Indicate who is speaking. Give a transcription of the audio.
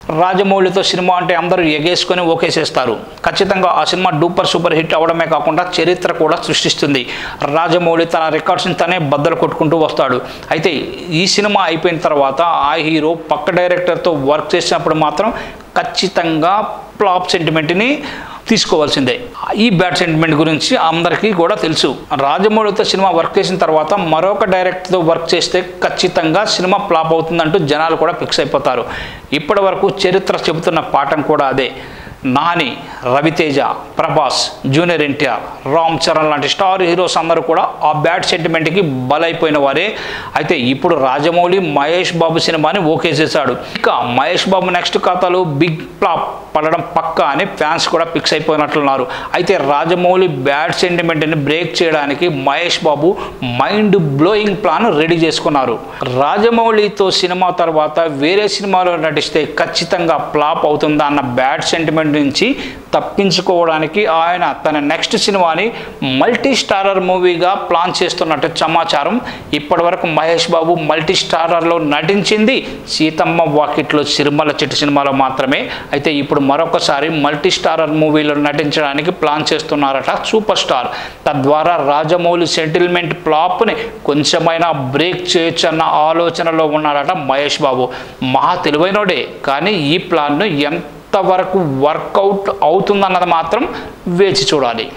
Speaker 1: రాజమౌళితో cinema అంటే అందరూ ఎగేసుకొని ఓకేసేస్తారు ఖచ్చితంగా ఆ సినిమా డూపర్ సూపర్ హిట్ అవడమే కాకుండా చరిత్ర కూడా సృష్టిస్తుంది రాజమౌళి తన రికార్డ్స్ని తనే బద్దలు కొట్టుకుంటూ వస్తాడు అయితే ఈ సినిమా అయిపోయిన తర్వాత ఆ హీరో పక్క డైరెక్టర్తో వర్క్ చేసినప్పుడు మాత్రం ఖచ్చితంగా ఫ్లాప్ సెంటిమెంట్ని తీసుకోవాల్సిందే ఈ బ్యాడ్ సెంటిమెంట్ గురించి అందరికీ కూడా తెలుసు రాజమౌళితో సినిమా వర్క్ చేసిన తర్వాత మరొక డైరెక్టర్తో వర్క్ చేస్తే ఖచ్చితంగా సినిమా ఫ్లాప్ అవుతుందంటూ జనాలు కూడా ఫిక్స్ అయిపోతారు ఇప్పటి వరకు చరిత్ర చెబుతున్న పాఠం కూడా అదే నాని రవితేజ ప్రభాస్ జూనియర్ ఎన్టీఆర్ రామ్ చరణ్ లాంటి స్టార్ హీరోస్ అందరూ కూడా ఆ బ్యాడ్ సెంటిమెంట్కి బలైపోయిన వారే అయితే ఇప్పుడు రాజమౌళి మహేష్ బాబు సినిమాని ఓకే చేశాడు ఇక మహేష్ బాబు నెక్స్ట్ ఖాతాలో బిగ్ ఫ్లాప్ పడడం పక్క అని ఫ్యాన్స్ కూడా ఫిక్స్ అయిపోయినట్లున్నారు అయితే రాజమౌళి బ్యాడ్ సెంటిమెంట్ని బ్రేక్ చేయడానికి Mahesh Babu mind blowing plan ready చేసుకున్నారు రాజమౌళితో సినిమా తర్వాత వేరే సినిమాలో నటిస్తే ఖచ్చితంగా ఫ్లాప్ అవుతుందా అన్న బ్యాడ్ సెంటిమెంట్ నుంచి తప్పించుకోవడానికి ఆయన తన నెక్స్ట్ సినిమాని మల్టీ స్టారర్ మూవీగా ప్లాన్ చేస్తున్నట్టు సమాచారం ఇప్పటివరకు మహేష్ బాబు మల్టీ స్టారర్లో నటించింది సీతమ్మ వాకిట్లో సిరిమల చెట్టు సినిమాలో మాత్రమే అయితే ఇప్పుడు మరొకసారి మల్టీ స్టారర్ మూవీలో నటించడానికి ప్లాన్ చేస్తున్నారట సూపర్ స్టార్ తద్వారా రాజమౌళి సెటిల్మెంట్ ఫ్లాప్ని కొంచెమైనా బ్రేక్ చేయొచ్చు అన్న ఆలోచనలో ఉన్నారట మహేష్ బాబు మహా తెలివైనోడే కానీ ఈ ప్లాన్ను ఎంతవరకు వర్కౌట్ అవుతుందన్నది మాత్రం వేచి చూడాలి